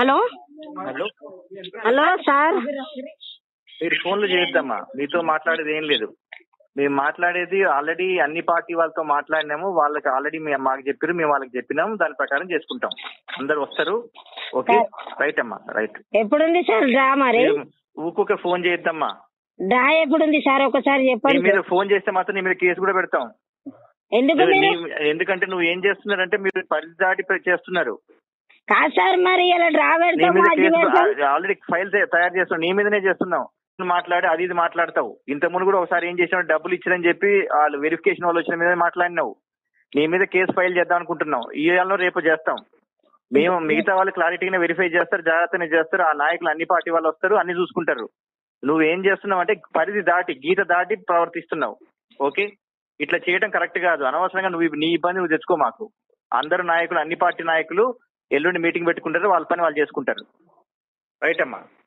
hello hello hello sir మీరు ఫోన్లు చేయొద్దమ్మా మీతో మాట్లాడేది ఏం లేదు మేము మాట్లాడేది ఆల్రెడీ అన్ని పార్టీ వాళ్ళతో మాట్లాడినాము వాళ్ళకి ఆల్రెడీ మేము మాకు చెప్పారు మేము వాళ్ళకి చెప్పినాము దాని ప్రకారం చేసుకుంటాం అందరు వస్తారు ఓకే రైట్ అమ్మా రైట్ ఎప్పుడుంది సార్ డ్రా మరి మీరు ఊకొక ఫోన్ చేయొద్దమ్మా డ్రా ఎప్పుడుంది సార్ ఒకసారి నీ చెప్పండి మీద ఫోన్ చేస్తే మాత్రం నీ మీద కేసు కూడా పెడతాం ఎందుకు నువ్వు- మీరు నీ- ఎందుకంటే నువ్వు ఏం చేస్తున్నారంటే మీరు పరిధి దాటి పై చేస్తున్నారు కాదు సార్ మరి ఇలా డ్రా నీ పెడతాం మీద అది కేసు పెడతాం ఆల్రెడీ ఫైల్ తయారు చేస్తున్నావు నీ మీదనే చేస్తున్నావు నువ్వు మాట్లాడి అది ఇది మాట్లాడతావు ఇంత ముందు కూడా ఒకసారి ఏం చేసినావు డబ్బులు ఇచ్చారని చెప్పి వాళ్ళు వెరిఫికేషన్ వాళ్ళు వచ్చిన మీద మాట్లాడినావు నీ మీద కేసు ఫైల్ చేద్దాం అనుకుంటున్నావు ఈ ఏళ్ళలో రేపు చేస్తాం మేము మిగతా వాళ్ళు క్లారిటీగా వెరిఫై చేస్తారు జాగ్రత్తగా చేస్తారు ఆ నాయకులు అన్ని పార్టీ వాళ్ళు వస్తారు అన్ని చూసుకుంటారు నువ్వు ఏం చేస్తున్నావు అంటే పరిధి దాటి గీత దాటి ప్రవర్తిస్తున్నావు ఓకే ఇట్లా చేయడం కరెక్ట్ కాదు అనవసరంగా నువ్వు నీ ఇబ్బంది నువ్వు తెచ్చుకో మాకు అందరు నాయకులు అన్ని పార్టీ నాయకులు ఎల్లుండి మీటింగ్ పెట్టుకుంటారు వాళ్ళ పని వాళ్ళు చేసుకుంటారు రైట్ అమ్మా